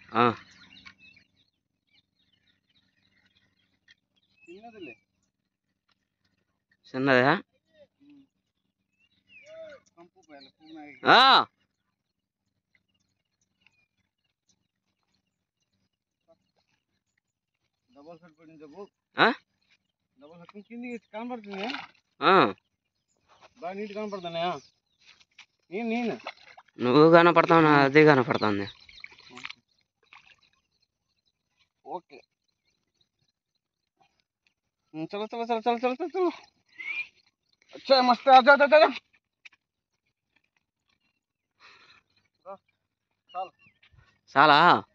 ఆ, చిన్నదిలే చిన్నదా కంపు పైన పూనాయి ఆ, డబల్ షర్ట్ పడింది చెప్పు ఆ? డబల్ షర్ట్ కింది కనపడుతుంది ఆ, బాగా నీట్ కనపడుతున్నాయా నేను నేను నువ్వు కనపడతావు నా అది కనపడుతుంది ఓకే हम्म, चलो चलो चलो चलो चलो चलो चलो अच्छा है, मस्त है आजा आजा आजा చాలా